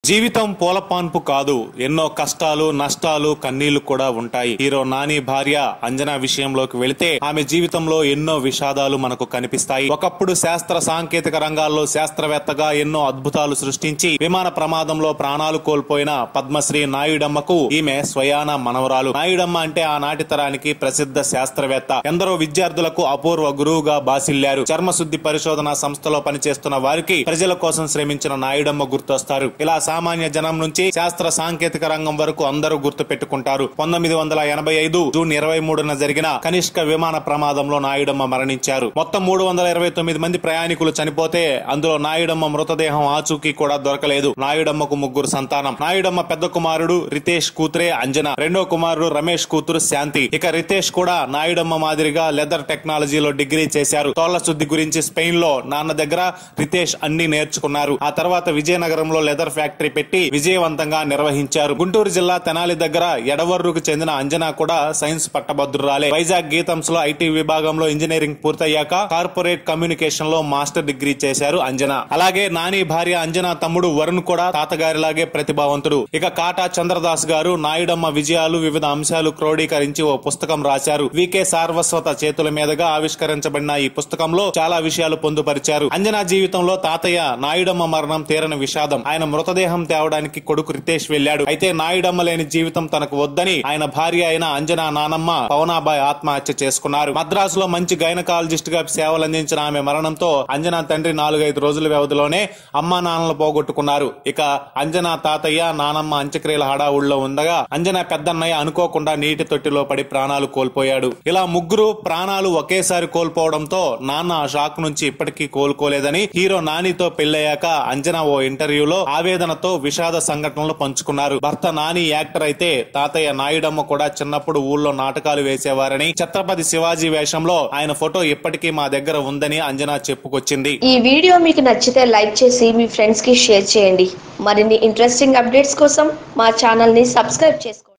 జీవితం పూలపాన్పు కాదు ఎన్నో కష్టాలు నష్టాలు కన్నీళ్లు కూడా ఉంటాయి హీరో నాని భార్య అంజనా విషయంలోకి వెళితే ఆమె జీవితంలో ఎన్నో విషాదాలు మనకు కనిపిస్తాయి ఒకప్పుడు శాస్త్ర సాంకేతిక రంగాల్లో శాస్త్రవేత్తగా ఎన్నో అద్భుతాలు సృష్టించి విమాన ప్రమాదంలో ప్రాణాలు కోల్పోయిన పద్మశ్రీ నాయుడమ్మకు ఈమె స్వయాన మనవరాలు నాయుడమ్మ అంటే ఆనాటి తరానికి ప్రసిద్ధ శాస్త్రవేత్త ఎందరో విద్యార్థులకు అపూర్వ గురువుగా బాసిల్లారు చర్మశుద్ధి పరిశోధన సంస్థలో పనిచేస్తున్న వారికి ప్రజల కోసం శ్రమించిన నాయుడమ్మ గుర్తొస్తారు ఇలా సామాన్య జనం నుంచి శాస్త్ర సాంకేతిక రంగం వరకు అందరూ గుర్తు పెట్టుకుంటారు పంతొమ్మిది వందల ఎనభై ఐదు జూన్ ఇరవై మూడున జరిగిన కనిష్క విమాన ప్రమాదంలో నాయుడమ్మ మరణించారు మొత్తం మూడు వందల ఇరవై తొమ్మిది మంది ప్రయాణికులు చనిపోతే అందులో నాయుడమ్మ మృతదేహం ఆచూకీ కూడా దొరకలేదు నాయుడమ్మకు ముగ్గురు సంతానం నాయుడమ్మ పెద్ద కుమారుడు రితేష్ కూతురే అంజన రెండో కుమారుడు రమేష్ కూతురు శాంతి ఇక రితేష్ కూడా నాయుడమ్మ మాదిరిగా లెదర్ టెక్నాలజీలో డిగ్రీ చేశారు తోళ్ల శుద్ధి గురించి స్పెయిన్ లో నాన్న దగ్గర రితేష్ అన్ని నేర్చుకున్నారు ఆ తర్వాత విజయనగరంలో లెదర్ ఫ్యాక్టరీ పెట్టి విజయవంతంగా నిర్వహించారు గుంటూరు జిల్లా తెనాలి దగ్గర ఎడవర్రుకు చెందిన అంజనా కూడా సైన్స్ పట్టభద్రురాలే వైజాగ్ గీతంస్ లో ఐటీ విభాగంలో ఇంజనీరింగ్ పూర్తయ్యాక కార్పొరేట్ కమ్యూనికేషన్ లో మాస్టర్ డిగ్రీ చేశారు అంజనా అలాగే నాని భార్య అంజనా తమ్ముడు వరుణ్ కూడా తాతగారిలాగే ప్రతిభావంతుడు ఇక కాటా చంద్రదాస్ గారు నాయుడమ్మ విజయాలు వివిధ అంశాలు క్రోడీకరించి ఓ పుస్తకం రాశారు వికే సార్వస్వత చేతుల మీదుగా ఆవిష్కరించబడిన ఈ పుస్తకంలో చాలా విషయాలు పొందుపరిచారు అంజనా జీవితంలో తాతయ్య నాయుడమ్మ మరణం తీరని విషాదం ఆయన మృతదేహం తేవడానికి కొడుకు రితేష్ వెళ్లాడు అయితే నాయుడమ్మ లేని జీవితం తనకు వద్దని ఆయన భార్య అయిన అంజనా నానమ్మ పవనాబాయ్ ఆత్మహత్య చేసుకున్నారు మద్రాసులో మంచి గైనకాలజిస్ట్ గా సేవలందించిన ఆమె మరణంతో అంజనా తండ్రి నాలుగైదు రోజుల వ్యవధిలోనే అమ్మా నాన్నలు పోగొట్టుకున్నారు ఇక అంజనా తాతయ్య నానమ్మ అంత్యక్రియల హడావుల్లో ఉండగా అంజనా పెద్దన్నయ్య అనుకోకుండా నీటి తొట్టిలో పడి ప్రాణాలు కోల్పోయాడు ఇలా ముగ్గురు ప్రాణాలు ఒకేసారి కోల్పోవడంతో నాన్న ఆ షాక్ నుంచి ఇప్పటికీ కోలుకోలేదని హీరో నానితో పెళ్లయ్యాక అంజనా ఓ ఇంటర్వ్యూలో ఆవేదనతో విషాద సంఘటనలు పంచుకున్నారు భర్త నాని యాక్టర్ అయితే తాతయ్య నాయుడమ్మ కూడా చిన్నప్పుడు ఊళ్ళో నాటకాలు వేసేవారని ఛత్రపతి శివాజీ వేషంలో ఆయన ఫోటో ఇప్పటికీ మా దగ్గర ఉందని అంజనా చెప్పుకొచ్చింది ఈ వీడియో మీకు నచ్చితే లైక్ చేసి మీ ఫ్రెండ్స్ కి షేర్ చేయండి మరిన్ని ఇంట్రెస్టింగ్ అప్డేట్స్ కోసం మా ఛానల్ ని సబ్స్క్రైబ్ చేసుకోండి